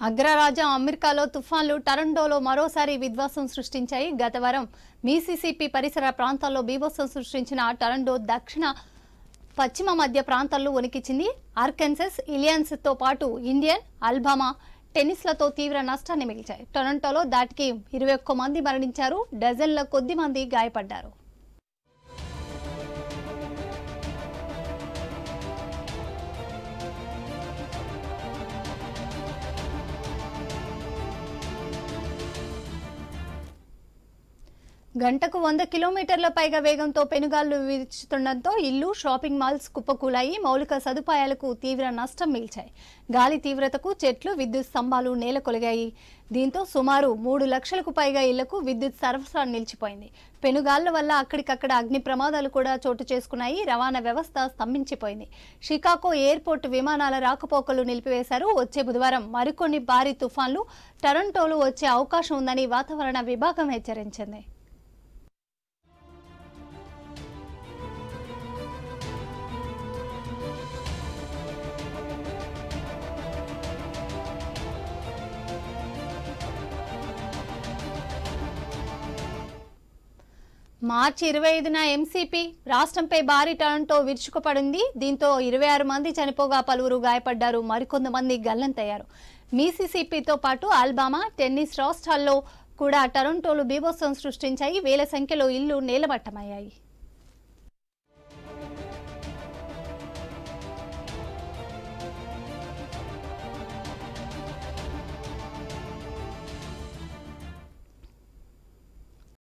అగ్రరాజ్యం అమెరికాలో తుఫాన్లు టరండోలో మరోసారి విధ్వంసం సృష్టించాయి గత వారం మీసీసీపీ పరిసర ప్రాంతాల్లో బీభత్సం సృష్టించిన టరండో దక్షిణ పశ్చిమ మధ్య ప్రాంతాల్లో వణికిచ్చింది ఆర్కెన్సస్ ఇలియన్స్ తో పాటు ఇండియన్ అల్బామా టెన్నిస్లతో తీవ్ర నష్టాన్ని మిగిల్చాయి టొరంటోలో దాటికి ఇరవై ఒక్క మంది మరణించారు డజన్ల కొద్ది మంది గాయపడ్డారు గంటకు వంద కిలోమీటర్ల పైగా వేగంతో పెనుగాళ్లు వీచుతుండటంతో ఇల్లు షాపింగ్ మాల్స్ కుప్పకూలాయి మౌలిక సదుపాయాలకు తీవ్ర నష్టం మిల్చాయి గాలి తీవ్రతకు చెట్లు విద్యుత్ స్తంభాలు నేలకొలిగాయి దీంతో సుమారు మూడు లక్షలకు పైగా ఇళ్లకు విద్యుత్ సరఫరా నిలిచిపోయింది పెనుగాళ్ల వల్ల అక్కడికక్కడ అగ్ని ప్రమాదాలు కూడా చోటు చేసుకున్నాయి రవాణా వ్యవస్థ స్తంభించిపోయింది షికాగో ఎయిర్పోర్ట్ విమానాల రాకపోకలు నిలిపివేశారు వచ్చే బుధవారం మరికొన్ని భారీ తుఫాన్లు టొరంటోలో వచ్చే అవకాశం ఉందని వాతావరణ విభాగం హెచ్చరించింది మార్చి ఇరవై ఐదున ఎంసీపీ రాష్ట్రంపై భారీ టర్న్తో విరుచుకుపడింది దీంతో ఇరవై ఆరు మంది చనిపోగా పలువురు గాయపడ్డారు మరికొంతమంది గల్లంతయ్యారు మీసీసీపీతో పాటు అల్బామా టెన్నిస్ రాష్ట్రాల్లో కూడా టొరంటోలు బీభత్సం సృష్టించాయి వేల సంఖ్యలో ఇళ్లు నేలమట్టమయ్యాయి